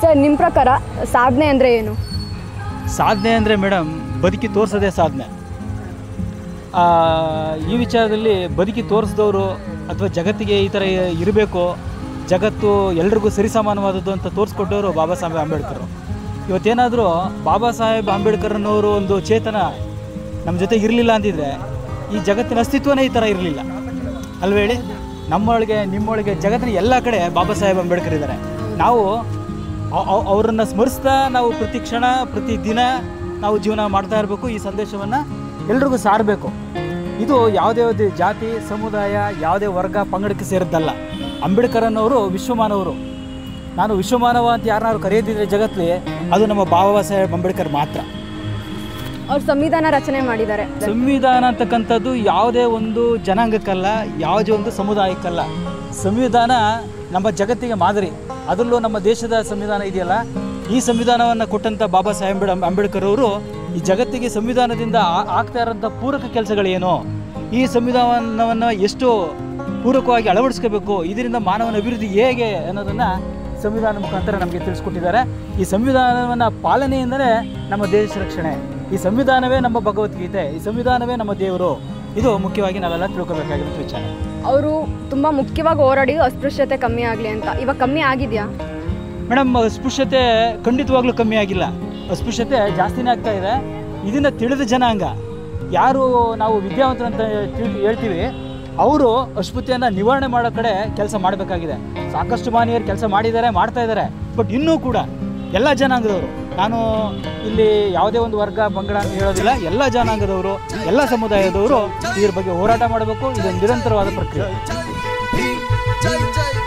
sir ನಿಮ್ಮ ಪ್ರಕಾರ ಸಾಧನೆ ಅಂದರೆ ಏನು ಸಾಧನೆ ಅಂದರೆ ಮೇಡಮ್ ಬದುಕಿ ತೋರಿಸೋದೇ ಸಾಧನೆ ಆ, ಈ ವಿಚಾರದಲ್ಲಿ ಬದುಕಿ ತೋರಿಸಿದವರು ಅಥವಾ ಜಗತ್ತಿಗೆ ಈ ಥರ ಇರಬೇಕು ಜಗತ್ತು ಎಲ್ರಿಗೂ ಸರಿಸಮಾನವಾದದ್ದು ಅಂತ ತೋರಿಸ್ಕೊಟ್ಟವರು ಬಾಬಾ ಸಾಹೇಬ್ ಅಂಬೇಡ್ಕರ್ ಇವತ್ತೇನಾದರೂ ಬಾಬಾ ಸಾಹೇಬ್ ಅಂಬೇಡ್ಕರ್ನವರು ಒಂದು ಚೇತನ ನಮ್ಮ ಜೊತೆ ಇರಲಿಲ್ಲ ಅಂತಿದ್ರೆ ಈ ಜಗತ್ತಿನ ಅಸ್ತಿತ್ವನೇ ಈ ಥರ ಇರಲಿಲ್ಲ ಅಲ್ವ ಹೇಳಿ ನಮ್ಮೊಳಗೆ ನಿಮ್ಮೊಳಗೆ ಜಗತ್ತಿನ ಎಲ್ಲ ಕಡೆ ಬಾಬಾ ಸಾಹೇಬ್ ಅಂಬೇಡ್ಕರ್ ಇದ್ದಾರೆ ನಾವು ಅವ್- ಅವ್- ಅವರನ್ನ ಸ್ಮರಿಸ್ತಾ ನಾವು ಪ್ರತಿ ಕ್ಷಣ ಪ್ರತಿ ದಿನ ನಾವು ಜೀವನ ಮಾಡ್ತಾ ಇರಬೇಕು ಈ ಸಂದೇಶವನ್ನು ಎಲ್ರಿಗೂ ಸಾರಬೇಕು ಇದು ಯಾವುದೇ ಒಂದು ಜಾತಿ ಸಮುದಾಯ ಯಾವುದೇ ವರ್ಗ ಪಂಗಡಕ್ಕೆ ಸೇರಿದ್ದಲ್ಲ ಅಂಬೇಡ್ಕರ್ ಅನ್ನೋರು ವಿಶ್ವಮಾನವರು ನಾನು ವಿಶ್ವಮಾನವ ಅಂತ ಯಾರನ್ನಾರು ಕರೆಯೋದಿದ್ರೆ ಜಗತ್ತಲ್ಲಿ ಅದು ನಮ್ಮ ಬಾಬಾ ಸಾಹೇಬ್ ಅಂಬೇಡ್ಕರ್ ಮಾತ್ರ ಅವ್ರು ಸಂವಿಧಾನ ರಚನೆ ಮಾಡಿದ್ದಾರೆ ಸಂವಿಧಾನ ಅಂತಕ್ಕಂಥದ್ದು ಯಾವುದೇ ಒಂದು ಜನಾಂಗಕ್ಕಲ್ಲ ಯಾವುದೇ ಒಂದು ಸಮುದಾಯಕ್ಕಲ್ಲ ಸಂವಿಧಾನ ನಮ್ಮ ಜಗತ್ತಿಗೆ ಮಾದರಿ ಅದರಲ್ಲೂ ನಮ್ಮ ದೇಶದ ಸಂವಿಧಾನ ಇದೆಯಲ್ಲ ಈ ಸಂವಿಧಾನವನ್ನು ಕೊಟ್ಟಂಥ ಬಾಬಾ ಸಾಹೇಬ್ ಅಂಬೇಡ್- ಅಂಬೇಡ್ಕರ್ ಅವರು ಈ ಜಗತ್ತಿಗೆ ಸಂವಿಧಾನದಿಂದ ಆ- ಆಗ್ತಾ ಇರೋಂಥ ಪೂರಕ ಕೆಲಸಗಳೇನು ಈ ಸಂವಿಧಾನವನ್ನು ಎಷ್ಟು ಪೂರಕವಾಗಿ ಅಳವಡಿಸ್ಕೋಬೇಕು ಇದರಿಂದ ಮಾನವನ ಅಭಿವೃದ್ಧಿ ಹೇಗೆ ಅನ್ನೋದನ್ನು ಸಂವಿಧಾನ ಮುಖಾಂತರ ನಮಗೆ ತಿಳಿಸ್ಕೊಟ್ಟಿದ್ದಾರೆ ಈ ಸಂವಿಧಾನವನ್ನು ಪಾಲನೆಯಿಂದಲೇ ನಮ್ಮ ದೇಶ ರಕ್ಷಣೆ ಈ ಸಂವಿಧಾನವೇ ನಮ್ಮ ಭಗವದ್ಗೀತೆ ಈ ಸಂವಿಧಾನವೇ ನಮ್ಮ ದೇವರು ಇದು ಮುಖ್ಯವಾಗಿ ನಾವೆಲ್ಲ ತಿಳ್ಕೊಬೇಕಾಗಿರೋ ವಿಚಾರ ಅವರು ತುಂಬ ಮುಖ್ಯವಾಗಿ ಹೋರಾಡಿ ಅಸ್ಪೃಶ್ಯತೆ ಕಮ್ಮಿ ಆಗಲಿ ಅಂತ ಇವಾಗ ಕಮ್ಮಿ ಆಗಿದೆಯಾ ಮೇಡಮ್ ಅಸ್ಪೃಶ್ಯತೆ ಖಂಡಿತವಾಗ್ಲೂ ಕಮ್ಮಿ ಆಗಿಲ್ಲ ಅಸ್ಪೃಶ್ಯತೆ ಜಾಸ್ತಿನೇ ಆಗ್ತಾ ಇದೆ ಇದನ್ನು ತಿಳಿದ ಜನಾಂಗ ಯಾರು ನಾವು ವಿದ್ಯಾವಂತರು ಅಂತ ತಿಳ್- ಹೇಳ್ತೀವಿ ಅವರು ಅಸ್ಪೃಶ್ಯತೆಯನ್ನು ನಿವಾರಣೆ ಮಾಡೋ ಕಡೆ ಕೆಲಸ ಮಾಡಬೇಕಾಗಿದೆ ಸಾಕಷ್ಟು ಮಾನಿಯರು ಕೆಲಸ ಮಾಡಿದ್ದಾರೆ ಮಾಡ್ತಾ ಇದ್ದಾರೆ ಬಟ್ ಇನ್ನೂ ಕೂಡ ಎಲ್ಲ ಜನಾಂಗದವರು ನಾನು ಇಲ್ಲಿ ಯಾವುದೇ ಒಂದು ವರ್ಗ ಪಂಗಡ ಅಂತ ಹೇಳೋದಿಲ್ಲ ಎಲ್ಲ ಜನಾಂಗದವರು ಎಲ್ಲ ಸಮುದಾಯದವರು ಇದ್ರ ಬಗ್ಗೆ ಹೋರಾಟ ಮಾಡಬೇಕು ಇದು ನಿರಂತರವಾದ ಪ್ರಕ್ರಿಯೆ ಜೈ ಜೈ